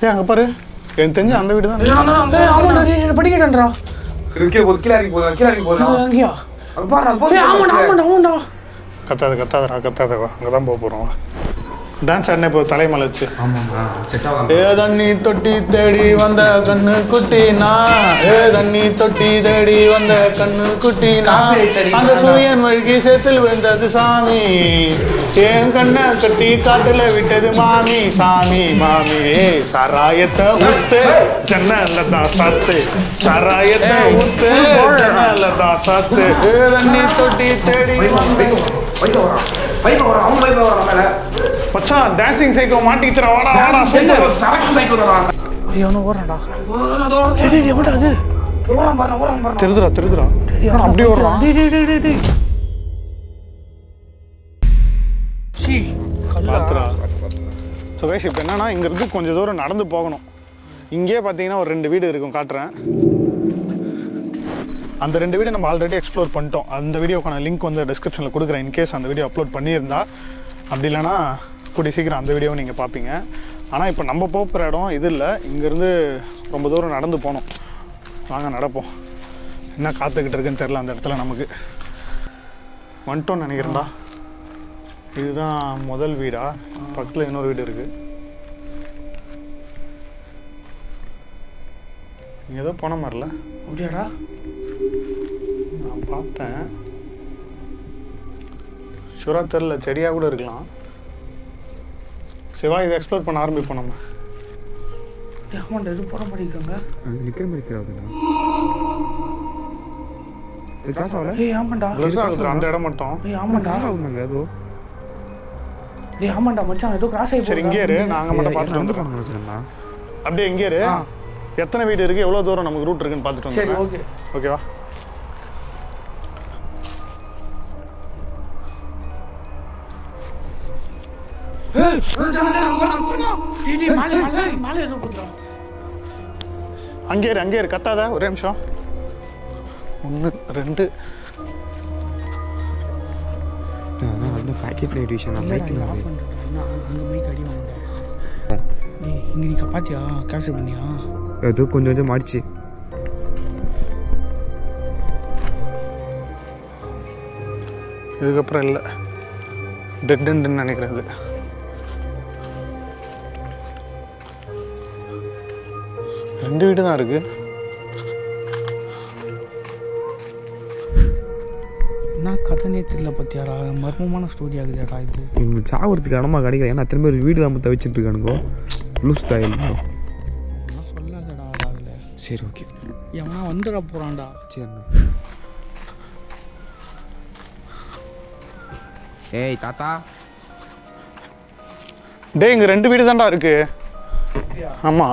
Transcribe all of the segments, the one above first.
ஏன் அங்கே பாரு எனக்கு தெரிஞ்ச அந்த வீடு தான் ஏய், ஆமாண்டா டேய், டேய், படிக்கட்டேன்டா கீழே போகுது கீழே இறங்கி போகுது கீழே இறங்கி போகுது இது எங்கேயா அது பாரு அது ஏய், போகுது ஆமாண்டா ஆமாண்டா ஆமாண்டா கத்தாத கத்தாதடா கத்தாத வா அங்கே தான் போக போகிறோம் டான்ஸ் ஆடினே இப்போ தலைமலை வச்சு ஆமாம்மா செட் ஆகாம ஏ தண்ணி தொட்டி தேடி வந்த கண்ணு குட்டினா ஏ தண்ணி தொட்டி தேடி வந்த கண்ணு குட்டினா அந்த சூரியன் வழுகி சேத்தில் விழுந்தது சாமி என் கண்ணை கட்டி காட்டுல விட்டது மாமி சாமி மாமி ஏ சாராயத்தை ஊத்து ஜன்னல்ல தான் சாத்து சாராயத்தை ஊத்து ஜன்னல்ல தான் சாத்து ஏ தண்ணி தொட்டி தேடி வந்த பைக்க வரான் பைக்க வரான் அவன் பைக்க வரான் மேல மச்சான் டான்சிங் சைக்கோ மாட்டிச்சுடா வாடா வாடா சூப்பர் சரக்கு சைக்கிள் வரான் ஐயோ அவனு ஓடுறான்டா டேய், டேய், டேய், எவன்டா அது ஓரம் பாரு ஓரம் பாரு திருதுடா திருதுடா டேய், அவன் அப்படி ஓடுறான் டேய் டேய் டேய் டேய், டேய் சீ கல்லா பாத்துடா ஸோ கைஸ் இப்போ என்னன்னா இங்கேருந்து கொஞ்சம் தூரம் நடந்து போகணும் இங்கேயே பார்த்தீங்கன்னா ஒரு ரெண்டு வீடு இருக்கும் காட்டுறேன் அந்த ரெண்டு வீடு நம்ம ஆல்ரெடி எக்ஸ்ப்ளோர் பண்ணிட்டோம் அந்த வீடியோக்கான லிங்க் வந்து டிஸ்கிரிப்ஷனில் கொடுக்குறேன் இன்கேஸ் அந்த வீடியோ அப்லோட் பண்ணியிருந்தா அப்படி இல்லைன்னா கூடிய சீக்கிரம் அந்த வீடியோவை நீங்கள் பார்ப்பீங்க ஆனால் இப்போ நம்ம போகிற இடம் இது இல்லை இங்கேருந்து ரொம்ப தூரம் நடந்து போகணும் வாங்க நடப்போம் என்ன காத்துக்கிட்டு இருக்குன்னு தெரில அந்த இடத்துல நமக்கு வந்துட்டோம்னு நினைக்கிறேன்டா இதுதான் முதல் வீடா பக்கத்தில் இன்னொரு வீடு இருக்கு இங்க ஏதோ போன மாதிரில அப்படியாடா நான் பார்த்தேன் ஷுரா தெரில செடியா கூட இருக்கலாம் சிவா இதை எக்ஸ்ப்ளோர் பண்ண ஆரம்பிப்போம் நம்ம டேய், ஆமாண்டா இது போட மாட்டேங்காங்க நிக்கிற மாதிரி இருக்கிறாங்க இது காசு ஆகல ஏய் ஆமாண்டா Blur ஆகுதுடா, அந்த இடம் மட்டும் ஏய் ஆமாண்டா காசு ஆகுதுங்க ஏதோ டேய் ஆமாண்டா மச்சான் ஏதோ கிராஸ் ஆகி சரி இங்கே இரு நாங்கள் மட்டும் பார்த்துட்டு வந்துடுறோம் வந்துடுறோம் அப்படியே இங்கே இரு ஆ. எத்தனை வீடு இருக்கு எவ்வளோ தூரம் நமக்கு ரூட் இருக்குன்னு பார்த்துட்டு சரி வந்துடுறேன் ஓகே ஓகேவா டேய் டேய் மேலே மேலே மேலே ஏதோ போடுறான் அங்கே இரு அங்கே இரு கத்தாத ஒரே நிமிஷம் ஒன்று ரெண்டு வந்து பாக்கெட் லைட் விஷயம் நான் பைக்கில் ஆஃப் பண்ணுறேன் அங்கே மைக் அடி வாங்கடா டேய் இங்கே நீ பாத்தியா கேப்சர் பண்ணியா ஏதோ கொஞ்சம் கொஞ்சம் மாடிச்சு இதுக்கப்புறம் இல்லை டெட் எண்டுன்னு நினைக்கிறேன் இது ரெண்டு வீடு தான் இருக்கு என்ன கதைனே தெரியல பத்தியாடா மர்மமான ஸ்டோரி ஆகுதுடா இது இவங்க சாவறதுக்கு இடமா கிடைக்கல ஏன்னா திரும்ப ஒரு வீடு நம்ம தவிச்சிட்டு இருக்கானுங்கோ லூஸ் ஸ்டைல் நான் சொல்லாதடா அதில் சரி ஓகே எவனா வந்துட போகிறான்டா சரிண்ணா ஏய் தாத்தா டேய் இங்க ரெண்டு வீடு தான்டா இருக்கு ஆமா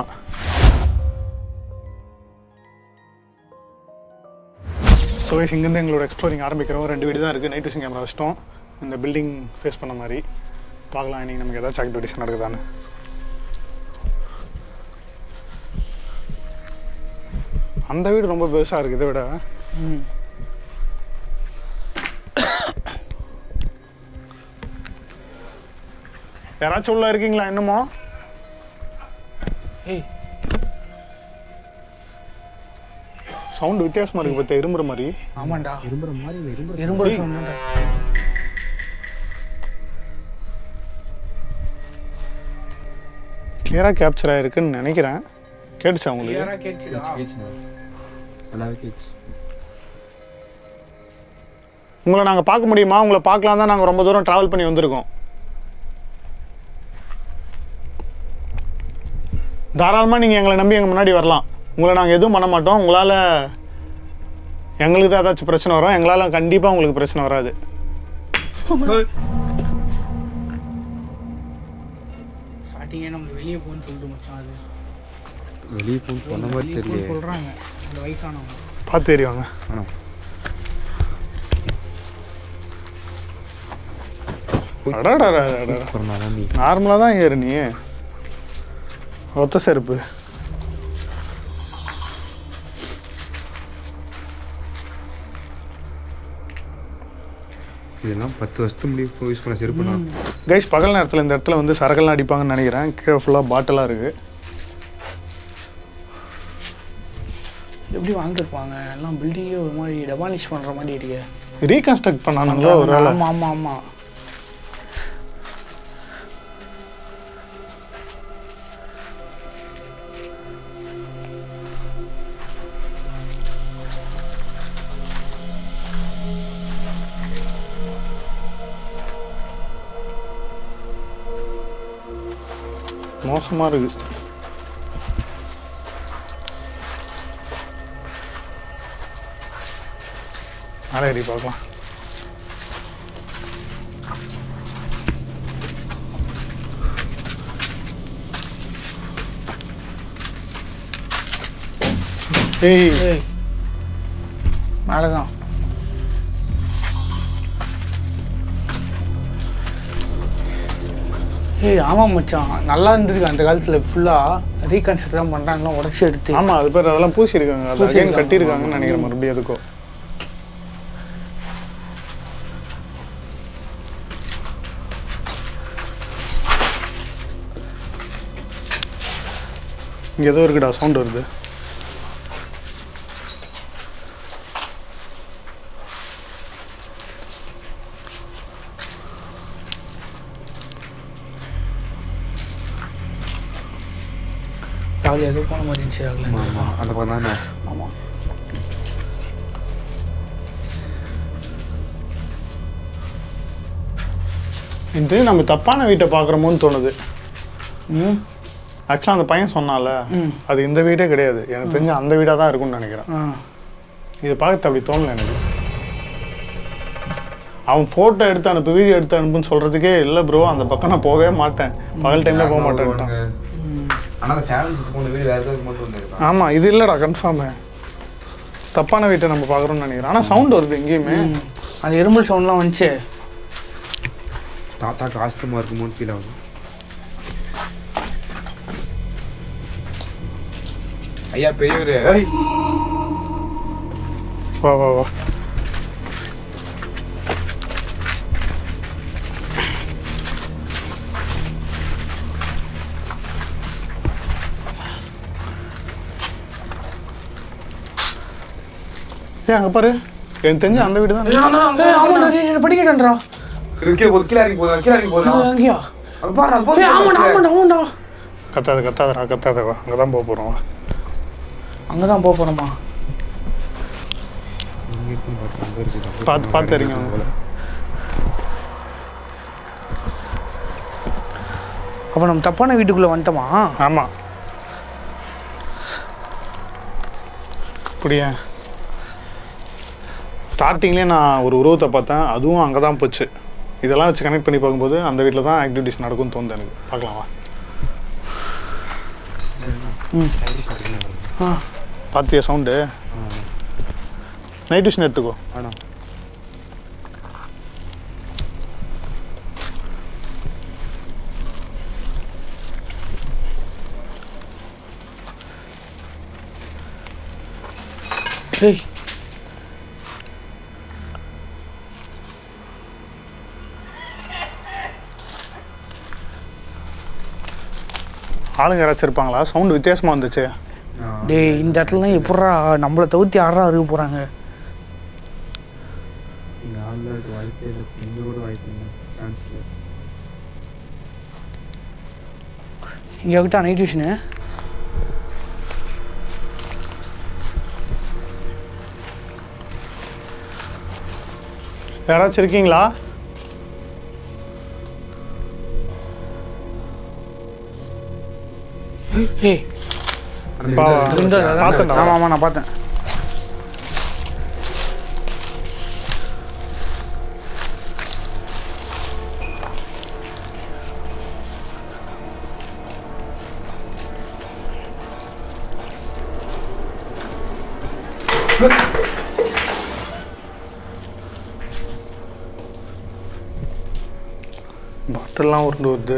ஸோ இங்கேருந்து எங்களோட எக்ஸ்ப்ளோரிங் ஆரம்பிக்கிறோம் ரெண்டு வீடு தான் இருக்குது நைட் விஷன் கேமரா வச்சிட்டோம் இந்த பில்டிங் ஃபேஸ் பண்ண மாதிரி பார்க்கலாம் இன்னைக்கு நமக்கு ஏதாச்சும் ஆக்டிவிட்டிஸ் நடக்குதான்னு அந்த வீடு ரொம்ப பெருசாக இருக்குது இதை விட ம் யாராச்சும் உள்ள இருக்கீங்களா இன்னுமோ ஏய் சவுண்ட் வித்தியாசமா இருக்கு பார்த்தா இரும்புற மாதிரி ஆமாண்டா இரும்புற மாதிரி இல்லை இரும்புற இரும்பு சொன்னாண்டா கிளியராக கேப்சர் ஆயிருக்குன்னு நினைக்கிறேன் கேட்டுச்சா உங்களுக்கு கிளியரா கேட்டுச்சுடா கேச்சுண்ணா நல்லாவே கேச்சு உங்களை நாங்கள் பார்க்க முடியுமா உங்களை பார்க்கலாம் தான் நாங்கள் ரொம்ப தூரம் ட்ராவல் பண்ணி வந்திருக்கோம் தாராளமாக நீங்கள் எங்களை நம்பி எங்கள் முன்னாடி வரலாம் உங்களை நாங்கள் எதுவும் பண்ண மாட்டோம் உங்களால் எங்களுக்கு தான் ஏதாச்சும் பிரச்சனை வரும் எங்களால் கண்டிப்பாக உங்களுக்கு பிரச்சனை வராது ஸ்டார்டிங்கே நம்ம வெளியே போன்னு சொல்லிட்டு மச்சான் அது வெளியே போன்னு சொன்ன மாதிரி வெளியே போன்னு தெரியல சொல்றாங்க அந்த வயசானவங்க பார்த்து தெரியுவாங்க ஆனா சொன்னாதான் நீ நார்மலாக தான் ஏறு நீ ஒத்த செருப்பு இதெல்லாம் பத்து வருஷத்துக்கு முடியும் யூஸ் பண்ண செருப்பு நான் கைஸ் பகல் நேரத்தில் இந்த இடத்துல வந்து சரக்கெல்லாம் அடிப்பாங்கன்னு நினைக்கிறேன் கீழே ஃபுல்லாக பாட்டிலாக இருக்குது எப்படி வாழ்ந்துருப்பாங்க எல்லாம் பில்டிங்கே ஒரு மாதிரி டெமாலிஷ் பண்ணுற மாதிரி இருக்கு ரீகன்ஸ்ட்ரக்ட் பண்ணானுங்களோ ஒரு வேளை ஆமாம் ஆமாம் ஆமாம் மோசமா இருக்கு மேலே ஏறி பார்க்கலாம் ஏய் ஏய் மேலே தான் ஏய் ஆமாம் மச்சான் நல்லா இருந்திருக்கு அந்த காலத்தில் ஃபுல்லாக ரீகன்ஸ்ட்ரக்ட் தான் பண்ணுறாங்கலாம் உடச்சி எடுத்து ஆமா அது பேர் அதெல்லாம் பூசியிருக்காங்க அது பூசியிருக்காங்க. அகைன் கட்டியிருக்காங்கன்னு நினைக்கிறேன் மறுபடியும் அதுக்கும் இங்க ஏதோ இருக்குடா சவுண்ட் வருது ஜாலி எதுவும் போன மாதிரி இருந்துச்சு ஆகல ஆமாம் அந்த பக்கம் தானே ஆமாம் இது நம்ம தப்பான வீட்டை பார்க்குறோமோன்னு தோணுது ம் ஆக்சுவலாக அந்த பையன் சொன்னால ம் அது இந்த வீடே கிடையாது எனக்கு தெரிஞ்சு அந்த வீடாக தான் இருக்கும்னு நினைக்கிறேன் ஆ இதை பார்த்து அப்படி தோணல எனக்கு அவன் ஃபோட்டோ எடுத்து அனுப்பு வீடியோ எடுத்து அனுப்புன்னு சொல்கிறதுக்கே இல்லை ப்ரோ அந்த பக்கம் நான் போகவே மாட்டேன் பகல் டைமில் போக மாட்டேன்ட்டான் ஆனால் அந்த ஃபேமிலி சுற்றி போன வீடு வேறு ஏதாவது மட்டும் வந்துருக்கான் ஆமாம் இது இல்லைடா கன்ஃபார்மு தப்பான வீட்டை நம்ம பார்க்குறோம்னு நினைக்கிறேன் ஆனால் சவுண்ட் வருது எங்கேயுமே ம். அந்த எறும்பல் சவுண்ட்லாம் வந்துச்சு தாத்தா காஸ்டமாக இருக்குமோன்னு ஃபீல் ஆகுது ஐயா பெரியவர் வா வா வா ஏன் அங்கே பாரு எனக்கு தெரிஞ்சு அந்த வீடு தான் ஏய், ஆமாண்டா, டேய், டேய், படிக்கட்டேன்டா கீழே போகுது கீழே இறங்கி போகுது கீழே இறங்கி போகுது ஏய், அங்கேயா அது பாரு அது ஏய், போகுது ஆமாண்டா ஆமாண்டா ஆமாண்டா கத்தாத கத்தாதடா கத்தாத வா அங்கே தான் போக போகிறோம் வா அங்கே தான் போக போகிறோமா பார்த்து பார்த்து இறங்கி வாங்க போல அப்போ நம்ம தப்பான வீட்டுக்குள்ளே வந்துட்டோமா ஆமாம் அப்படியா ஸ்டார்டிங்லேயே நான் ஒரு உருவத்தை பார்த்தேன் அதுவும் அங்கே தான் போச்சு இதெல்லாம் வச்சு கனெக்ட் பண்ணி பார்க்கும்போது அந்த வீட்டில் தான் ஆக்டிவிட்டிஸ் நடக்கும்னு தோணுது எனக்கு பார்க்கலாம் வா ம் ஆ பார்த்தியா சவுண்டு நைட் விஷன் எடுத்துக்கோ வேணாம் ஏய் ஆளுங்க யாராச்சும் இருப்பாங்களா சவுண்டு வித்தியாசமாக வந்துச்சு டேய் இந்த இடத்துலலாம் எப்பட்றா நம்மளை தவிர்த்து யாரா இருக்க போகிறாங்க இங்கே ஆளில் இருக்க வாய்ப்பே இல்லை இங்கே கூட வாய்ப்பு இல்லை சான்ஸ் இல்லை இங்கே கிட்ட நைட் டியூஷனு யாராச்சும் இருக்கீங்களா ஏய் பா இந்த பார்த்தேன்டா. ஆமாம் ஆமாம் நான் பார்த்தேன் பாட்டில்லாம் உருண்டு வருது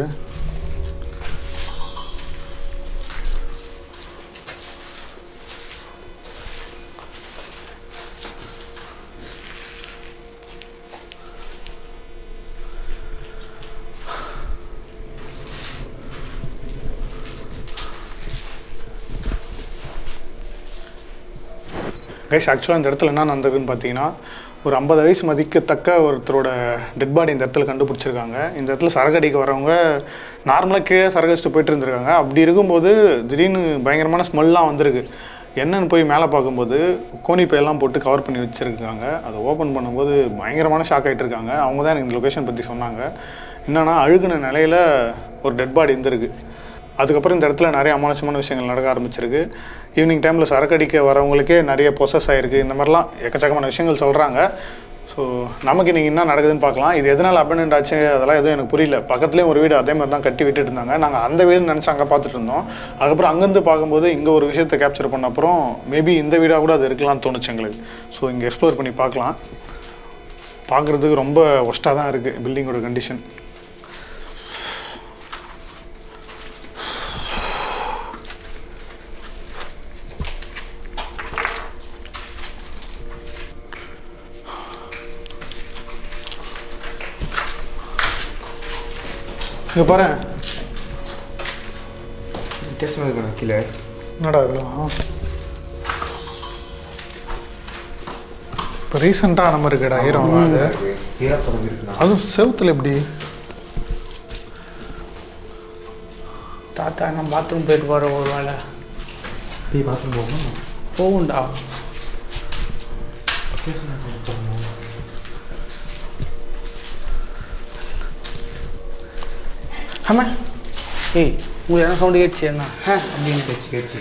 கைஸ் ஆக்சுவலாக இந்த இடத்துல என்ன நடந்ததுன்னு பார்த்தீங்கன்னா ஒரு ஐம்பது வயசு மதிக்கத்தக்க ஒருத்தரோட டெட் பாடி இந்த இடத்துல கண்டுபிடிச்சிருக்காங்க இந்த இடத்துல சரகடிக்கு வரவங்க நார்மலாக கீழே சரகடிச்சுட்டு போயிட்டு இருந்திருக்காங்க அப்படி இருக்கும்போது திடீர்னு பயங்கரமான ஸ்மெல்லாம் வந்திருக்கு என்னன்னு போய் மேலே பார்க்கும்போது கோணி பையெல்லாம் போட்டு கவர் பண்ணி வச்சுருக்காங்க அதை ஓப்பன் பண்ணும்போது பயங்கரமான ஷாக் ஆகிட்டு இருக்காங்க அவங்க தான் எனக்கு இந்த லொக்கேஷன் பற்றி சொன்னாங்க என்னன்னா அழுகுன நிலையில் ஒரு டெட் பாடி இருந்திருக்கு அதுக்கப்புறம் இந்த இடத்துல நிறைய அமானுஷமான விஷயங்கள் நடக்க ஆரம்பிச்சிருக்கு ஈவினிங் டைமில் சரக்கடிக்க வரவங்களுக்கே நிறைய பொசஸ் ஆயிருக்கு இந்த மாதிரிலாம் எக்கச்சக்கமான விஷயங்கள் சொல்கிறாங்க ஸோ நமக்கு இன்றைக்கி என்ன நடக்குதுன்னு பார்க்கலாம் இது எதனால் அபண்டன்ட் ஆச்சு அதெல்லாம் எதுவும் எனக்கு புரியல பக்கத்துலேயும் ஒரு வீடு அதே மாதிரி தான் கட்டி விட்டுட்டு இருந்தாங்க நாங்கள் அந்த வீடு நினச்சி அங்கே பார்த்துட்டு இருந்தோம் அதுக்கப்புறம் அங்கேருந்து பார்க்கும்போது இங்கே ஒரு விஷயத்தை கேப்சர் பண்ண அப்புறம் மேபி இந்த வீடாக கூட அது இருக்கலாம்னு தோணுச்சு எங்களுக்கு ஸோ இங்கே எக்ஸ்ப்ளோர் பண்ணி பார்க்கலாம் பார்க்குறதுக்கு ரொம்ப ஒஸ்ட்டாக தான் இருக்குது பில்டிங்கோட கண்டிஷன் இங்கே பாரு வித்தியாசமாக இருக்கணும் கீழே என்னடா இதெல்லாம் இப்போ ரீசெண்டாக நம்ம இருக்கடா ஈரம் அது ஏஆர் படம் இருக்குண்ணா அதுவும் செவுத்துல எப்படி தாத்தா நான் பாத்ரூம் போயிட்டு போகிற ஒரு வேலை போய் பாத்ரூம் போகணும் போகும்டா ஆமா ஏய் உங்களுக்கு என்ன சவுண்டு கேட்டுச்சு என்ன ஆ அப்படின்னு கேச்சு கேச்சு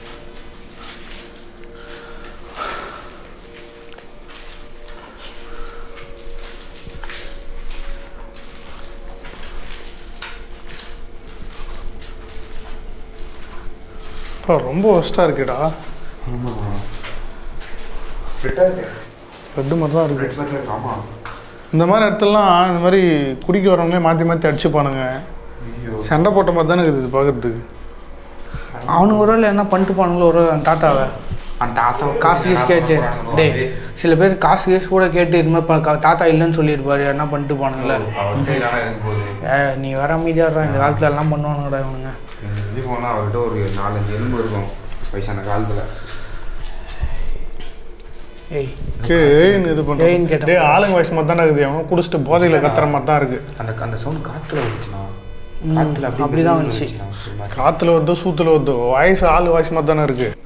இப்போ ரொம்ப ஒஸ்ட்டாக இருக்குடா ஆமாம் ரெட்டாக ரெட்டு மாதிரி தான் இருக்குது ரெட் மாதிரி இருக்கு ஆமாம் இந்த மாதிரி இடத்துலலாம் இந்த மாதிரி குடிக்க வரவங்களே மாற்றி மாற்றி அடிச்சுப்பானுங்க ஐயோ சண்டை போட்ட மாதிரி தானே இருக்குது இது பார்க்குறதுக்கு அவனுக்கு ஒரு வேளை என்ன பண்ணிட்டு போனாங்களோ ஒரு வேளை அந்த தாத்தாவை அந்த தாத்தா காசு கீசு கேட்டு டேய் சில பேர் காசு கீசு கூட கேட்டு இது மாதிரி ப- கா- தாத்தா இல்லைன்னு சொல்லியிருப்பாரு என்ன பண்ணிட்டு போனாங்களே அவர்கிட்ட இல்லைனா எனக்கு போகுது ஏ நீ வர அமைதியாடுறா இந்த காலத்துல எல்லாம் பண்ணுவானுங்கடா இவனுங்க இது போனால் அவர்கிட்ட ஒரு நாலஞ்சு எலும்பு இருக்கும் வயசான காலத்தில் ஏய் கேன்னு இது ஏய்ன்னு பண்ணுறேன் கேட்டேன். டேய் ஆளுங்க வயசு மாதிரி தானே இருக்குது அவன் குடிச்சிட்டு போதையில் கத்துற மாதிரி தான் இருக்குது அந்த அந்த சவுண்ட் காற்றுல வந்துச்சுண்ணா ம், காற்றுல அப்படிதான் வந்துச்சு. காற்றுல வருதோ சூத்துல வருதோ வாய்ஸ் ஆள் வாய்ஸ் மாதிரி தானே இருக்குது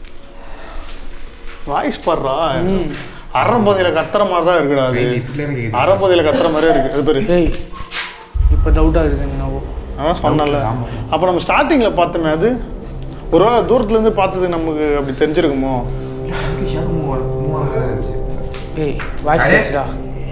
வாய்ஸ் பாடுறா அறம்போதையில் கத்துற மாதிரி தான் இருக்குடா அது அறம்போதையில் கத்துற மாதிரியே இருக்குது அது பேர் ஏய் இப்போ டவுட்டாக இருக்குது நான் அதான் சொன்னல ஆமா. அப்போ நம்ம ஸ்டார்டிங்கில் பார்த்தோமே அது ஒரு வேளை தூரத்துலேருந்து பார்த்தது நமக்கு அப்படி தெரிஞ்சிருக்குமோ ஏய் வாய்ஸ் அடே. வச்சுடா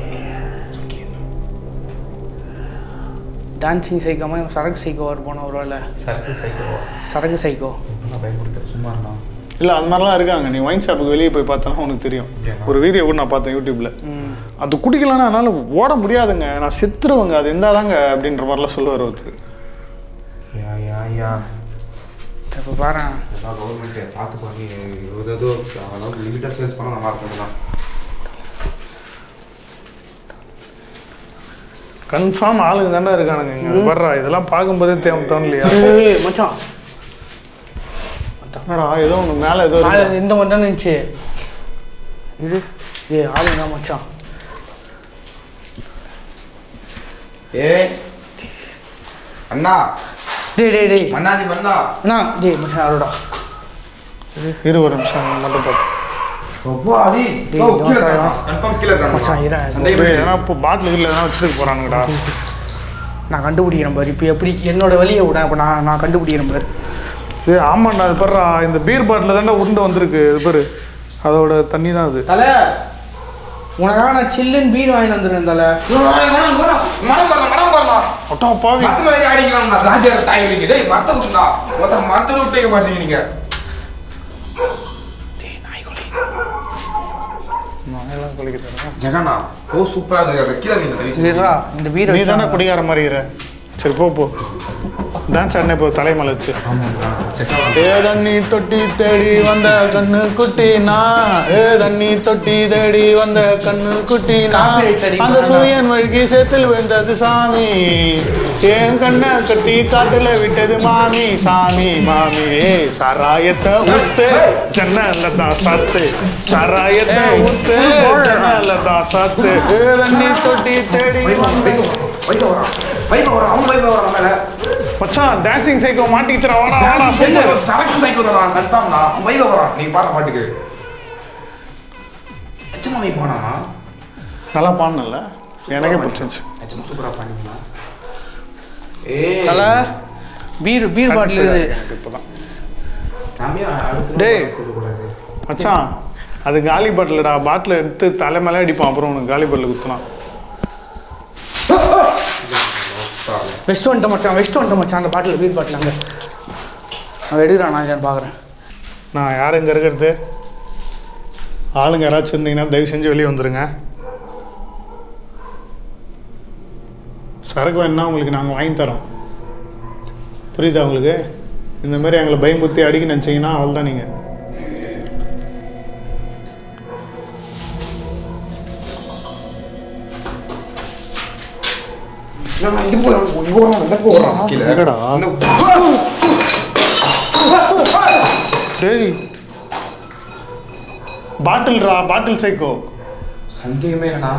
டான்சிங் சைக்கோமா இவன் சரக்கு சைக்கோ வர போன ஒரு வேளை சரக்கு சைக்கிள் சரக்கு சைக்கோ பயன்படுத்த சும்மா இருந்தான் இல்லை அது மாதிரிலாம் இருக்காங்க நீ ஒயின் ஷாப்புக்கு வெளியே போய் பார்த்தனா உனக்கு தெரியும் அப்படியா? ஒரு வீடியோ கூட நான் பார்த்தேன் யூடியூப்ல ம் அது குடிக்கலன்னா என்னால் ஓட முடியாதுங்க நான் செத்துருவேங்க அது இருந்தாதாங்க அப்படின்ற மாதிரிலாம் சொல்லுவார் ஒருத்தர் யா யா யா இப்போ பாரு எல்லாம் கவர்மெண்ட்டு பார்த்து பண்ணி ஏதோ ஏதோ அதாவது லிமிட்டாக சேல்ஸ் பண்ணால் நல்லா இருக்கும் தான் கன்ஃபார்ம் ஆளுங்க தாண்டா இருக்கானுங்க இங்கே வர்றா இதெல்லாம் பார்க்கும்போதே தேவை தோணலையா ஏய் மச்சான் என்னடா ஏதோ ஒன்று மேலே ஏதோ நாளை இருக்கு. இந்த மாதிரி தானே இருந்துச்சு இது ஏய் ஆளுங்க மச்சான் ஏய் அண்ணா டேய் டேய் டேய் மன்னாதி மன்னா அண்ணா டேய் மச்சான் யாரோடா இரு ஒரு நிமிஷம் மட்டும் பார்த்து ரொம்ப அடி டேய், இவன் சாயம். கன்ஃபார்ம் கீழே மச்சான், இரு. ஏன்னா இப்போ பாட்டில் இல்லை எதனா வச்சுட்டு போகிறானுங்கடா நான் கண்டுபிடிக்கிறேன் பாரு இப்போ எப்படி என்னோட வழியை விட இப்போ நான் நான் கண்டுபிடிக்கிறேன் பாரு இது ஆமாண்டா அது பாரு இந்த பீர் பாட்டில் தாண்டா உருண்டை வந்திருக்கு இது பாரு அதோட தண்ணி தான் அது தலை உனக்காக நான் சில்லுன்னு பீர் வாங்கி வந்துருக்கேன் தலை மரம் வரலாம் மரம் வரலாம் ஒட்டா பாவி மரத்து மாதிரி அடிக்கலாம் ராஜா தாய் வைங்க டேய் மரத்தை விட்டுனா ஒருத்த மரத்தை விட்டு மாட்டீங்க நீங்க நாயெல்லாம் குளிக்கிறேன் ஜெகனா ஓ சூப்பரா இருக்கு கீழே நீங்க தயவு செஞ்சு. இதுரா இந்த பீரை நீ தானே வச்சு குடிக்கார மாதிரி இருக்கிற சரி போ போ டான்ஸ் ஆடினே இப்போ தலைமலை வச்சு ஏ தண்ணி தொட்டி தேடி வந்த கண்ணு குட்டி நான் ஏ தண்ணி தொட்டி தேடி வந்த கண்ணு குட்டி நான் Copyright அடிக்க அந்த வேண்டாம். சூரியன் வழுகி சேத்தில் விழுந்தது சாமி என் கண்ணை கட்டி காட்டுல விட்டது மாமி சாமி மாமி ஏ சாராயத்தை ஊத்து ஜன்னல்ல தான் சாத்து சாராயத்தை ஏய், ஊத்து போடுறா. ஜன்னல்ல தான் சாத்து ஏ தண்ணி தொட்டி தேடி வந்த பைக் வரான் அவன் பைக் வரான் மேல மச்சான் டான்சிங் சைக்கோ மாட்டிக்கிச்சுடா வாடா வாடா சூப்பர் சரக்கு சைக்கிள் வரான் கன்ஃபார்ம்டா அவன் பைக் வரான் நீ பாடுற பாட்டுக்கு நிச்சயமா நீ போனா நல்லா பாடணும்ல எனக்கே பிடிச்சிருந்துச்சு நிச்சயமா சூப்பரா பாடிங்களா ஏய் தல பீர் பீர் பாட்டில் இருக்குது எனக்கு இப்போதான் சாமி அடுத்து டேய். கூடாது மச்சான் அது காலி பாட்டிலடா பாட்டில் எடுத்து தலை மேலே அடிப்பான் அப்புறம் உனக்கு காலி பாட்டில் குத்துனான் வெஸ்ட் வந்துட்ட மச்சான் வெஸ்ட் வந்துட்ட மச்சான் அந்த பாட்டில் பீர் பாட்டில் அங்கே அவன் எடுக்கிறான் நான் என்னன்னு பார்க்குறேன் நான் யார் இங்கே இருக்கிறது ஆளுங்க யாராச்சும் இருந்தீங்கன்னா தயவு செஞ்சு வெளியே வந்துடுங்க சரக்கு வேணுன்னா உங்களுக்கு நாங்கள் வாங்கி தரோம் புரியுதா உங்களுக்கு இந்த மாதிரி எங்களை பயமுத்தி அடிக்க நினச்சிங்கன்னா அவள் தான் நீங்கள் நான் இது போய் இங்க வரான் இந்த போறான் கீழ எங்கடா? டேய் பாட்டில்ரா பாட்டில் சைக்கோ சந்தேகமே இல்லைண்ணா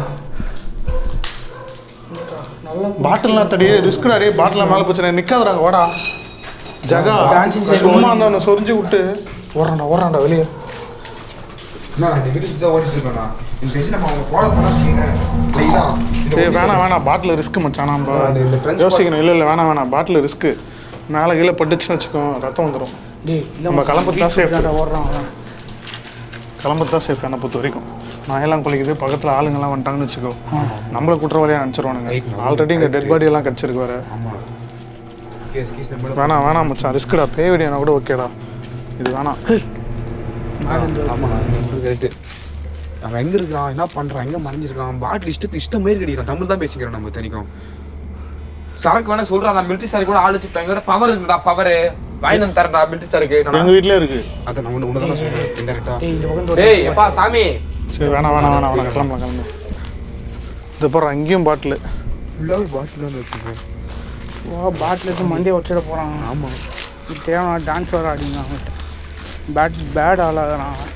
பாட்டில்லாம் தடி ரிஸ்க்டா டேய் பாட்டில் மேலே போச்சு நிற்காதுறாங்க வாடா ஜகா Dancing side சும்மா அந்த அவனை சொரிஞ்சு விட்டு ஓடுறான்டா ஓடுறான்டா வெளியே நான் இந்த வீடு சுத்தா ஓடிட்டு இருக்கேண்ணா இந்த பேசி நம்ம அவங்க ஃபாலோ பண்ணா வச்சுக்கோங்க லைட்டா டேய் வேணாம் வேணாம் பாட்டில் ரிஸ்க் மச்சான் நம்ம அது இல்ல, friends யோசிக்கணும் இல்லை இல்லை வேணாம் வேணாம் பாட்டில் ரிஸ்க்கு மேலே கீழே பட்டுச்சுன்னு வச்சுக்கோ ரத்தம் வந்துடும் டேய் இல்லை நம்ம கிளம்புறது தான் safe. ஓடுறான் அவன் கிளம்புறது தான் சேஃப் என்னை பொறுத்த வரைக்கும் நாயெல்லாம் குளிக்குது பக்கத்தில் ஆளுங்கெல்லாம் வந்துட்டாங்கன்னு வச்சுக்கோ நம்மள குற்றவாளியாக நினச்சிருவானுங்க ஆல்ரெடி இங்கே டெட் பாடி எல்லாம் கிடச்சிருக்கு வேறு ஆமா கேஸ் கேஸ் நம்ம வேணாம் வேணாம் மச்சான் ரிஸ்க்குடா பேய் வெடியானா கூட ஓகேடா இது வேணாம் ஆமா கரெக்ட் அவன் எங்க இருக்கான் என்ன பண்றான் எங்க மறைஞ்சிருக்கான் பாட்டில் இஷ்டத்துக்கு இஷ்டம் மாரி கடிக்கிறான் தமிழ் தான் பேசிக்கிறோம் நம்ம தெரியும் சரக்கு வேணா சொல்றான் நான் மிலிட்டரி சார் கூட ஆள் வச்சுட்டேன் எங்கட பவர் இருக்குடா பவர் வாங்கி வந்து தரேன்டா மிலிட்டரி சாருக்கு எங்கள் வீட்டிலே இருக்குது அதை நான் ஒன்று ஒன்று தான் சொல்றேன் இன்டெரக்டா டேய் இந்த பக்கம் டேய் எப்பா சாமி சரி வேணாம் வேணாம் வேணாம் வேணாம் கிளம்பலாம் கிளம்பு இது போகிற அங்கேயும் பாட்டில் ஃபுல்லாகவே பாட்டில் தான் வச்சுருக்கேன் வா பாட்டில் எடுத்து மண்டியை வச்சிட போகிறான் ஆமா இது தேவை டான்ஸ் வர ஆடிங்க அவன்கிட்ட பேட் பேட் ஆளாகிறான் அவன்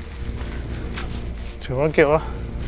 சரி ஓகேவா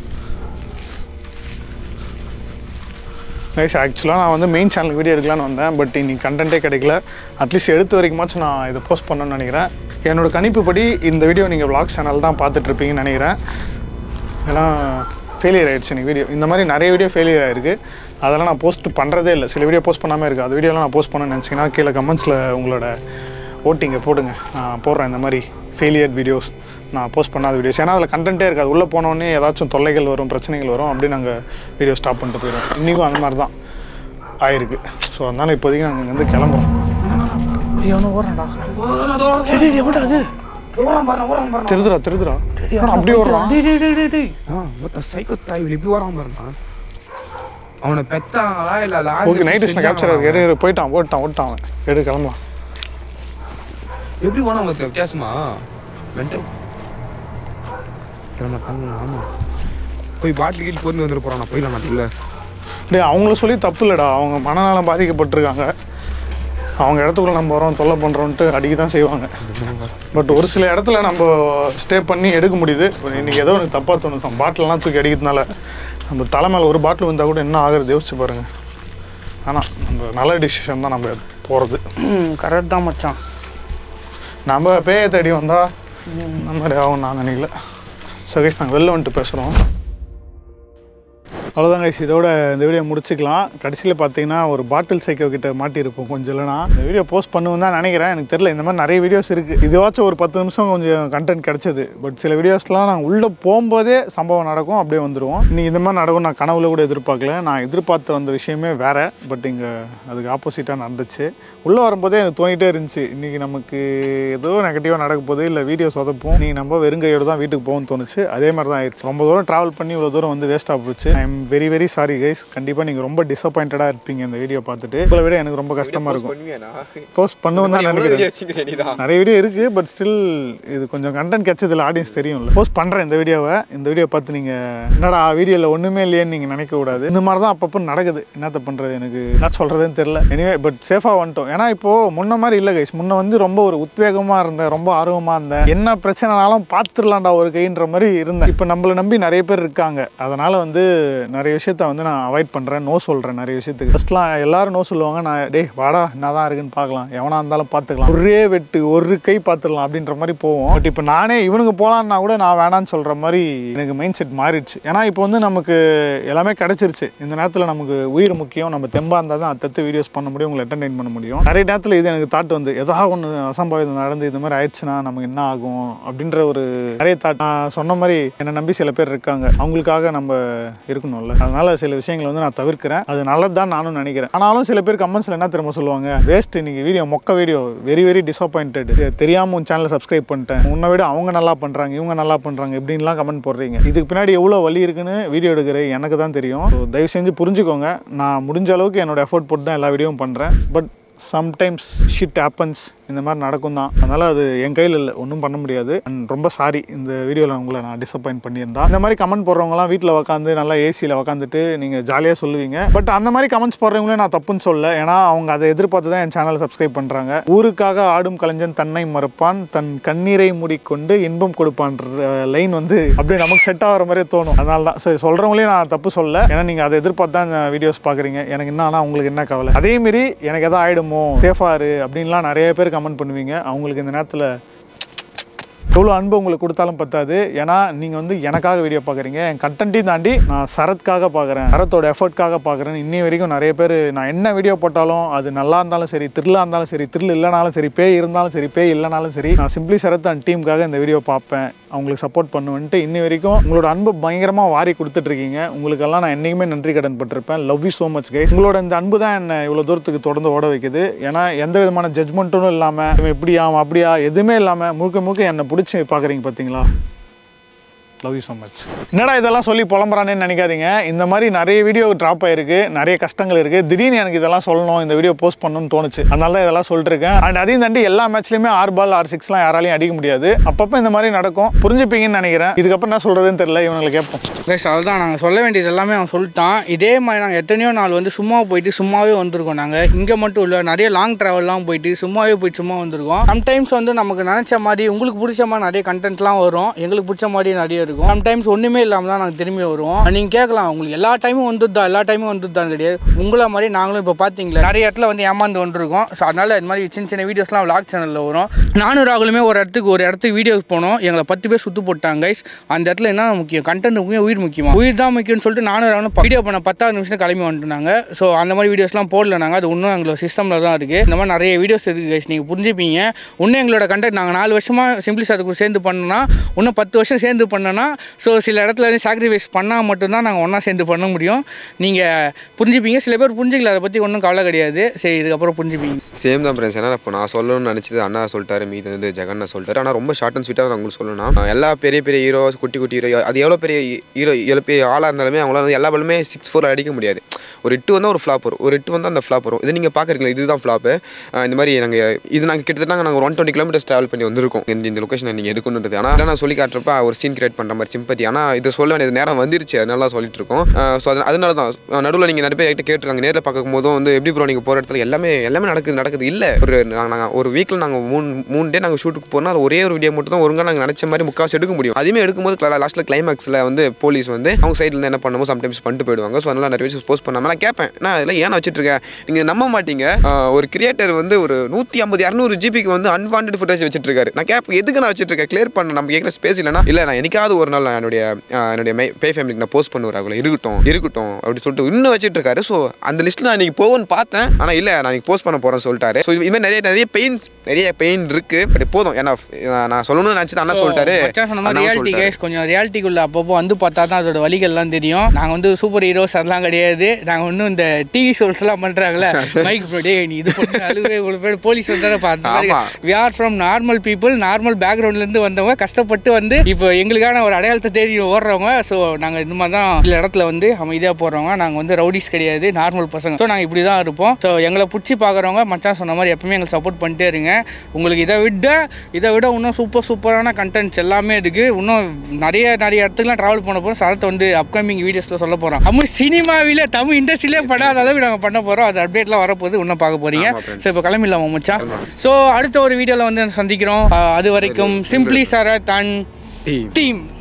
கைஸ் ஆக்சுவலாக நான் வந்து மெயின் சேனல் வீடியோ எடுக்கலான்னு வந்தேன் பட் இன்னைக்கு கண்டென்ட்டே கிடைக்கல அட்லீஸ்ட் எடுத்த வரைக்குமாச்சும் நான் இதை போஸ்ட் பண்ணணும்னு நினைக்கிறேன் என்னோட கணிப்புப்படி இந்த வீடியோ நீங்கள் vlog சேனல் தான் பார்த்துட்ருப்பீங்கன்னு நினைக்கிறேன் எல்லாம் ஃபெயிலியர் ஆயிடுச்சு எனக்கு வீடியோ இந்த மாதிரி நிறைய வீடியோ ஃபெயிலியர் ஆயிருக்கு அதெல்லாம் நான் போஸ்ட் பண்ணுறதே இல்லை சில வீடியோ போஸ்ட் பண்ணாமல் இருக்குது அது வீடியோலாம் நான் போஸ்ட் பண்ணணும்னு நினச்சிங்கன்னா கீழே கமெண்ட்ஸில் உங்களோட ஓட்டிங்கை போடுங்க நான் போடுறேன் இந்த மாதிரி ஃபெயிலியர் வீடியோஸ் நான் போஸ்ட் பண்ணாத வீடியோஸ் ஏன்னா அதில் கண்டென்ட்டே இருக்காது உள்ளே போனோடனே ஏதாச்சும் தொல்லைகள் வரும் பிரச்சனைகள் வரும் அப்படியே நாங்கள் வீடியோ ஸ்டாப் பண்ணிட்டு போயிடுவோம் இன்றைக்கும் அந்த மாதிரி தான் ஆயிருக்கு ஸோ அதனால் இப்போதைக்கு நாங்கள் இங்கேருந்து கிளம்புறோம் ஏய் அவனு ஓடுறான்டா டேய் டேய் எவன்டா அது திருதுரா திருதுரா டேய், அவன் அப்படியே ஓடுறான் டேய் டேய் டேய் டேய் டேய் ஆ சைக்கோ தாய் இப்படி வராம இருந்தான் அவனை பெத்தாங்களா இல்ல லாரி ஓகே நைட் விஷயம் கேப்சர் இருக்கு எடு, எடு, போயிட்டான் ஓட்டான் ஓட்டான் அவன் எடு கிளம்பலாம் எப்படி போனா உங்களுக்கு வித்தியாசமா மென்டல் கிளம்ப கிளம்பு ஆமா போய் பாட்டில் கீழ் போட்டு வந்துட்டு போறான் நான் போயிடலாம் நான் உள்ள டேய் அவங்கள சொல்லி தப்பு இல்லைடா அவங்க மனநலம் பாதிக்கப்பட்டிருக்காங்க அவங்க இடத்துக்குள்ள நம்ம வரோம் தொல்லை பண்ணுறோன்ட்டு அடிக்க தான் செய்வாங்க பட் ஒரு சில இடத்துல நம்ம ஸ்டே பண்ணி எடுக்க முடியுது இன்னைக்கு ஏதோ எனக்கு தப்பாக தோணுச்சு பாட்டிலெலாம் தூக்கி அடிக்கிறதுனால நம்ம தலை மேலே ஒரு பாட்டில் வந்தால் கூட என்ன ஆகுறது யோசிச்சு பாருங்க ஆனால் நம்ம நல்ல டிசிஷன் தான் நம்ம போகிறது ம் கரெக்ட் தான் மச்சான் நம்ம பேயை தேடி வந்தால் இந்த மாதிரி ஆகும் நான் நினைக்கல சகேஷ் நாங்கள் வெளில வந்துட்டு பேசுகிறோம் அவ்வளோதான் கைஸ் இதோட இந்த வீடியோ முடிச்சுக்கலாம் கடைசியில் பார்த்தீங்கன்னா ஒரு பாட்டில் சைக்கோ கிட்ட மாட்டியிருப்போம் கொஞ்சம் இல்லைனா இந்த வீடியோ போஸ்ட் பண்ணுவேன் தான் நினைக்கிறேன் எனக்கு தெரியல இந்த மாதிரி நிறைய வீடியோஸ் இருக்குது இதுவாச்சும் ஒரு பத்து நிமிஷம் கொஞ்சம் கண்டென்ட் கிடச்சிது பட் சில வீடியோஸ்லாம் நாங்கள் உள்ளே போகும்போதே சம்பவம் நடக்கும் அப்படியே வந்துடுவோம் இன்னைக்கு இந்த மாதிரி நடக்கும் நான் கனவுல கூட எதிர்பார்க்கல நான் எதிர்பார்த்த வந்த விஷயமே வேறு பட் இங்கே அதுக்கு ஆப்போசிட்டாக நடந்துச்சு உள்ளே வரும்போதே எனக்கு தோணிட்டே இருந்துச்சு இன்றைக்கி நமக்கு ஏதோ நெகட்டிவாக நடக்க போகுது இல்லை வீடியோ சொதப்போம் நீ நம்ம வெறுங்கையோடு தான் வீட்டுக்கு போகணும்னு தோணுச்சு அதே மாதிரி தான் ஆயிடுச்சு ரொம்ப தூரம் ட்ராவல் பண்ணி இவ்வளோ தூரம் வந்து வேஸ்ட்டாக போச்சு I am very very sorry guys கண்டிப்பாக நீங்கள் ரொம்ப டிசப்பாயிண்டடாக இருப்பீங்க இந்த வீடியோ பார்த்துட்டு உங்களை விட எனக்கு ரொம்ப கஷ்டமாக இருக்கும் பண்ணுவேனா போஸ்ட் பண்ணுவேன் தான் நினைக்கிறேன் வச்சுக்கிறேன் நீதான் நிறைய வீடியோ இருக்குது பட் ஸ்டில் இது கொஞ்சம் கண்டென்ட் கிடைச்சதில்ல ஆடியன்ஸ் தெரியும்ல போஸ்ட் பண்ணுறேன் இந்த வீடியோவை இந்த வீடியோ பார்த்து நீங்கள் என்னடா வீடியோவில் ஒன்றுமே இல்லையேன்னு நீங்கள் நினைக்கக்கூடாது இந்த மாதிரி தான் அப்பப்போ நடக்குது என்னத்த பண்ணுறது எனக்கு என்ன சொல்கிறதுன்னு தெரில எனிவே பட் சேஃபாக வந்துட்டோம் ஏன்னா இப்போது முன்ன மாதிரி இல்லை கைஸ் முன்ன வந்து ரொம்ப ஒரு உத்வேகமாக இருந்தேன் ரொம்ப ஆர்வமாக இருந்தேன் என்ன பிரச்சனைனாலும் பார்த்துடலாம்டா ஒரு கைன்ற மாதிரி இருந்தேன் இப்போ நம்மளை நம்பி நிறைய பேர் இருக்காங்க அதனால் வந்து நிறைய விஷயத்த வந்து நான் அவாய்ட் பண்ணுறேன் நோ சொல்கிறேன் நிறைய விஷயத்துக்கு ஃபஸ்ட்லாம் எல்லாரும் நோ சொல்லுவாங்க நான் டேய் வாடா என்ன தான் இருக்குன்னு பார்க்கலாம் எவனா இருந்தாலும் பார்த்துக்கலாம் ஒரே வெட்டு ஒரு கை பார்த்துடலாம் அப்படின்ற மாதிரி போவோம் பட் இப்போ நானே இவனுக்கு போகலான்னா கூட நான் வேணான்னு சொல்கிற மாதிரி எனக்கு மைண்ட் செட் மாறிடுச்சு ஏன்னா இப்போ வந்து நமக்கு எல்லாமே கிடைச்சிருச்சு இந்த நேரத்தில் நமக்கு உயிர் முக்கியம் நம்ம தெம்பாக இருந்தால் தான் அடுத்த வீடியோஸ் பண்ண முடியும் உங்களை என்டர்டைன் பண்ண முடியும் நிறைய நேரத்தில் இது எனக்கு தாட் வந்து ஏதாவது ஒன்று அசம்பாவிதம் நடந்து இது மாதிரி ஆயிடுச்சுன்னா நமக்கு என்ன ஆகும் அப்படின்ற ஒரு நிறைய தாட் நான் சொன்ன மாதிரி என்னை நம்பி சில பேர் இருக்காங்க அவங்களுக்காக நம்ம இருக்கணும்ல அதனால சில விஷயங்களை வந்து நான் தவிர்க்கிறேன் அது நல்லது தான் நானும் நினைக்கிறேன் ஆனாலும் சில பேர் கமெண்ட்ஸில் என்ன திரும்ப சொல்லுவாங்க வேஸ்ட் இன்னைக்கு வீடியோ மொக்க வீடியோ வெரி வெரி டிசப்பாயிண்டட் தெரியாமல் உன் சேனலை சப்ஸ்கிரைப் பண்ணிட்டேன் உன்னை விட அவங்க நல்லா பண்ணுறாங்க இவங்க நல்லா பண்ணுறாங்க இப்படின்லாம் கமெண்ட் போடுறீங்க இதுக்கு பின்னாடி எவ்வளோ வழி இருக்குன்னு வீடியோ எடுக்கிற எனக்கு தான் தெரியும் So, தயவு செஞ்சு புரிஞ்சுக்கோங்க நான் முடிஞ்ச அளவுக்கு என்னோட எஃபோர்ட் போட்டு தான் எல்லா வீடியோவும் பண்ணுறேன் பட் சம்டைம்ஸ் ஷிட் ஹேப்பன்ஸ் இந்த மாதிரி நடக்கும் தான் அதனால் அது என் கையில் இல்லை ஒன்றும் பண்ண முடியாது அண்ட் ரொம்ப சாரி இந்த வீடியோவில் உங்களை நான் டிசப்பாயிண்ட் பண்ணியிருந்தா இந்த மாதிரி கமெண்ட் போடுறவங்கலாம் வீட்டில் உட்காந்து நல்லா ஏசியில் உட்காந்துட்டு நீங்கள் ஜாலியாக சொல்லுவீங்க பட் அந்த மாதிரி கமெண்ட்ஸ் போடுறவங்களே நான் தப்புன்னு சொல்ல ஏன்னா அவங்க அதை எதிர்பார்த்து தான் என் சேனலை சப்ஸ்கிரைப் பண்ணுறாங்க ஊருக்காக ஆடும் கலைஞன் தன்னை மறுப்பான் தன் கண்ணீரை மூடிக்கொண்டு இன்பம் கொடுப்பான்ற லைன் வந்து அப்படியே நமக்கு செட் ஆகிற மாதிரியே தோணும் அதனால தான் சரி சொல்கிறவங்களே நான் தப்பு சொல்ல ஏன்னா நீங்கள் அதை எதிர்பார்த்து தான் வீடியோஸ் பார்க்குறீங்க எனக்கு என்ன ஆனால் உங்களுக்கு என்ன கவலை அதேமாரி எனக்கு எதாவது ஆகிடுமோ சேஃபாக இரு அப்படின்லாம் நிறைய பேர் கமெண்ட் பண்ணுவீங்க அவங்களுக்கு இந்த நேரத்தில் எவ்வளோ அன்பு உங்களுக்கு கொடுத்தாலும் பத்தாது ஏன்னா நீங்கள் வந்து எனக்காக வீடியோ பார்க்குறீங்க என் கண்டென்ட்டையும் தாண்டி நான் சரத்காக பார்க்குறேன் சரத்தோட எஃபர்ட்காக பார்க்குறேன் இன்னி வரைக்கும் நிறைய பேர் நான் என்ன வீடியோ போட்டாலும் அது நல்லா இருந்தாலும் சரி த்ரில்லாக இருந்தாலும் சரி த்ரில் இல்லைனாலும் சரி பேய் இருந்தாலும் சரி பேய் இல்லைனாலும் சரி நான் சிம்பிளி சரத் அண்ட் டீமுக்காக இந்த வீடியோ பார்ப்பேன் அவங்களுக்கு சப்போர்ட் பண்ணுவேன்ட்டு இன்னி வரைக்கும் உங்களோட அன்பு பயங்கரமாக வாரி கொடுத்துட்ருக்கீங்க உங்களுக்கெல்லாம் நான் என்றைக்குமே நன்றி கடன் பட்டிருப்பேன் love you so much guys உங்களோட இந்த அன்பு தான் என்னை இவ்வளோ தூரத்துக்கு தொடர்ந்து ஓட வைக்குது ஏன்னா எந்த விதமான ஜட்மெண்ட்டும் இல்லாமல் இவன் இப்படியா அவன் அப்படியா எதுவுமே இல்லாமல் முழுக்க முழுக்க என்னை பிடிச்சி பார்க்குறீங்க பார்த்தீங்களா லவ் யூ ஸோ மச் என்னடா இதெல்லாம் சொல்லி புலம்புறானேன்னு நினைக்காதீங்க இந்த மாதிரி நிறைய வீடியோ ட்ராப் ஆயிருக்கு நிறைய கஷ்டங்கள் இருக்குது திடீர்னு எனக்கு இதெல்லாம் சொல்லணும் இந்த வீடியோ போஸ்ட் பண்ணணும்னு தோணுச்சு அதனால தான் இதெல்லாம் சொல்லிட்டுருக்கேன் அண்ட் அதையும் தாண்டி எல்லா மேட்ச்லையுமே ஆறு பால் ஆறு சிக்ஸ்லாம் யாராலையும் அடிக்க முடியாது அப்பப்போ இந்த மாதிரி நடக்கும் புரிஞ்சுப்பீங்கன்னு நினைக்கிறேன் இதுக்கப்புறம் என்ன சொல்கிறதுன்னு தெரியல இவங்களை கேட்போம் கைஸ் அதுதான் நாங்கள் சொல்ல வேண்டியது எல்லாமே அவன் சொல்லிட்டான் இதே மாதிரி நாங்கள் எத்தனையோ நாள் வந்து சும்மா போயிட்டு சும்மாவே வந்திருக்கோம் நாங்கள் இங்கே மட்டும் இல்லை நிறைய லாங் ட்ராவல்லாம் போயிட்டு சும்மாவே போயிட்டு சும்மா வந்திருக்கோம் சம்டைம்ஸ் வந்து நமக்கு நினச்ச மாதிரி உங்களுக்கு பிடிச்ச மாதிரி நிறைய கண்டென்ட்லாம் வரும் எங்களுக்கு பிடிச்ச மாதிரி நிறைய இருக்கும் சம்டைம்ஸ் ஒன்றுமே இல்லாமல் தான் நாங்கள் திரும்பி வருவோம் நீங்கள் கேட்கலாம் உங்களுக்கு எல்லா டைமும் வந்துதா எல்லா டைமும் வந்துதான் கிடையாது உங்களை மாதிரி நாங்களும் இப்போ பார்த்தீங்களா நிறைய இடத்துல வந்து ஏமாந்து வந்துருக்கோம் ஸோ அதனால் இந்த மாதிரி சின்ன சின்ன வீடியோஸ்லாம் விளாக் சேனலில் வரும் நானும் ராகுலுமே ஒரு இடத்துக்கு ஒரு இடத்துக்கு வீடியோஸ் போனோம் எங்களை பத்து பேர் சுற்று போட்டாங்க கைஸ் அந்த இடத்துல என்ன முக்கியம் கண்டென்ட் முக்கியம் உயிர் முக்கியமா உயிர் தான் முக்கியம்னு சொல்லிட்டு நானும் ராகுலும் வீடியோ பண்ண பத்தாவது நிமிஷம் கிளம்பி வந்துட்டாங்க ஸோ அந்த மாதிரி வீடியோஸ்லாம் போடல நாங்கள் அது இன்னும் எங்களோட சிஸ்டமில் தான் இருக்குது இந்த மாதிரி நிறைய வீடியோஸ் இருக்குது கைஸ் நீங்கள் புரிஞ்சுப்பீங்க இன்னும் எங்களோட கண்டென்ட் நாங்கள் நாலு வருஷமாக சிம்பிளி சார் கூட சேர்ந்து பண்ணோன்னா இன்னும் பத்து வருஷம் சேர்ந்து பண்ணோன்னா ஸோ சில இடத்துல வந்து சாக்ரிஃபைஸ் பண்ணால் மட்டும்தான் நாங்கள் ஒன்றா சேர்ந்து பண்ண முடியும் நீங்கள் புரிஞ்சுப்பீங்க சில பேர் புரிஞ்சிக்கல அதை பற்றி ஒன்றும் கவலை கிடையாது சரி இதுக்கப்புறம் புரிஞ்சுப்பீங்க சேம் தான் ஃப்ரெண்ட்ஸ் ஏன்னா இப்போ நான் சொல்லணும்னு நினச்சது அண்ணா சொல்லிட்டாரு மீது வந்து ஜெகண்ணா சொல்லிட்டாரு ஆனால் ரொம்ப ஷார்ட் அண்ட் ஸ்வீட்டாக நான் உங்களுக்கு சொல்லணும் எல்லா பெரிய பெரிய ஹீரோ குட்டி குட்டி ஹீரோ அது எவ்வளோ பெரிய ஹீரோ எவ்வளோ பெரிய ஆளாக இருந்தாலுமே அவங்களால வந்து எல்லா பாலுமே சிக்ஸ் ஃபோர் அடிக்க முடியாது ஒரு எட்டு வந்தால் ஒரு ஃப்ளாப் வரும் ஒரு எட்டு வந்தால் அந்த ஃப்ளாப் வரும் இது நீங்கள் பார்க்குறீங்களா இதுதான் ஃப்ளாப்பு இந்த மாதிரி நாங்கள் இது நாங்கள் கிட்டத்தட்ட நாங்கள் ஒன் டுவெண்ட்டி கிலோமீட்டர்ஸ் ட்ராவல் பண்ணி வந்திருக்கோம் இந்த இந்த லொக்கேஷனை நீங்கள் எடுக்கணுன்றது ஆனால் நான் சொல்லி காட்டுறப்ப ஒரு சீன் கிரியேட் பண்ணுற மாதிரி சிம்பத்தி ஆனால் இது சொல்ல வேண்டியது நேரம் வந்துருச்சு அதனால தான் சொல்லிட்டு இருக்கோம் ஸோ அது அதனால தான் நடுவில் நீங்கள் நிறைய பேர் கிட்ட கேட்டுருக்காங்க நேரில் பார்க்கும் போதும் வந்து எப்படி ப்ரோ நீங்கள் போகிற இடத்துல எல்லாமே எல்லாமே நடக்குது நடக்குது இல்லை ஒரு நாங்கள் நாங்கள் ஒரு வீக்கில் நாங்கள் மூணு மூணு டே நாங்கள் ஷூட்டுக்கு போனால் அது ஒரே ஒரு வீடியோ மட்டும் தான் ஒருங்கா நாங்கள் நினச்ச மாதிரி முக்காசு எடுக்க முடியும் அதுவுமே எடுக்கும்போது லாஸ்ட்டில் கிளைமேக்ஸில் வந்து போலீஸ் வந்து அவங்க சைடில் என்ன பண்ணுமோ சம்டைம்ஸ் பண்ணிட்டு போயிடுவாங்க ஸோ அதனால நிறைய விஷயம் போஸ்ட் பண்ணாமல் நான் கேட்பேன் நான் இதெல்லாம் ஏன் வச்சுட்டு இருக்கேன் நீங்கள் நம்ப மாட்டீங்க ஆஹ் ஒரு கிரியேட்டர் வந்து ஒரு நூற்றி ஐம்பது இரநூறு ஜிபிக்கு வந்து அன்வான்ட் ஃபுட்டேஜ் வச்சுட்டு இருக்காரு நான் கேட்பேன் எதுக்கு நான் வச்சுட்டு இருக்கேன் கிளியர் பண்ண நம்ம கேட்குற ஸ்பேஸ் இல்லைனா இல்லை நான் என்னைக்காவது ஒரு நாள் நான் என்னுடைய ஆஹ், என்னுடைய மை பே ஃபேமிலிக்கு நான் போஸ்ட் பண்ணுவார் அவங்கள இருக்கட்டும் இருக்கட்டும் அப்படி சொல்லிட்டு இன்னும் வச்சுட்டு இருக்காரு ஸோ அந்த லிஸ்ட்டில் நான் இன்னைக்கு போகும்னு பார்த்தேன் ஆனால் இல்லை நான் இன்னைக்கு போஸ்ட் பண்ண போகிறேன்னு சொல்லிட்டாரு ஸோ இதுமாதிரி நிறைய நிறைய பெயின்ஸ் நிறைய பெயின் இருக்கு பட் போதும் ஏன்னா நான் நான் சொல்லணும்னு நினச்சி அண்ணா சொல்லிட்டாரு மச்சான் சொன்ன மாதிரி அண்ணாவும் ரியாலிட்டி சொல்லிட்டாரு. கேஸ் கொஞ்சம் ரியாலிட்டிக்குள்ள அப்பப்போ வந்து பார்த்தா தான் அதோட வழிகள்லாம் தெரியும் நாங்கள் வந்து சூப்பர் ஹீரோஸ் அதெல்லாம் கிடையாது நாங்கள் இன்னும் இந்த டிவி ஷோஸ்லாம் பண்ணுறாங்களே மைக் ப்ரோடே நீ இது பண்ணி அழுவே இவ்வளோ பேர் போலீஸ் வந்தார பார்த்து ஆமா. We are from normal people normal பேக்ரவுண்ட்லேருந்து வந்தவங்க கஷ்டப்பட்டு வந்து இப்போ எங்களுக்கான ஒரு அடையாளத்தை தேடி ஓடுறவங்க ஸோ நாங்கள் இந்த மாதிரி தான் சில இடத்துல வந்து அமைதியாக போடுறவங்க நாங்கள் வந்து ரவுடிஸ் கிடையாது நார்மல் பசங்க ஸோ நாங்கள் இப்படி தான் இருப்போம் ஸோ எங்களை பிடிச்சி பார்க்குறவங்க மச்சான் சொன்ன மாதிரி எப்பவுமே எங்களுக்கு சப்போர்ட் பண்ணிட்டே இருங்க உங்களுக்கு இதை விட இதை விட இன்னும் சூப்பர் சூப்பரான கண்டென்ட்ஸ் எல்லாமே இருக்குது இன்னும் நிறைய நிறைய இடத்துக்குலாம் ட்ராவல் பண்ண போகிறோம் சரத்தை வந்து அப்கமிங் வீடியோஸில் சொல்ல போகிறோம் தமிழ் சினிமாவிலே தமிழ் இண்டஸ்ட்ரியிலே பண்ணாத அளவுக்கு நாங்கள் பண்ண போகிறோம் அது அப்டேட்லாம் வரப்போகுது இன்னும் பார்க்க போகிறீங்க ஆமா, friends. ஸோ இப்போ கிளம்பிடலாமா மச்சான் ஸோ அடுத்த ஒரு வீடியோவில் வந்து சந்திக்கிறோம் அஹ் அது வரைக்கும் simply Sarath and Team. Team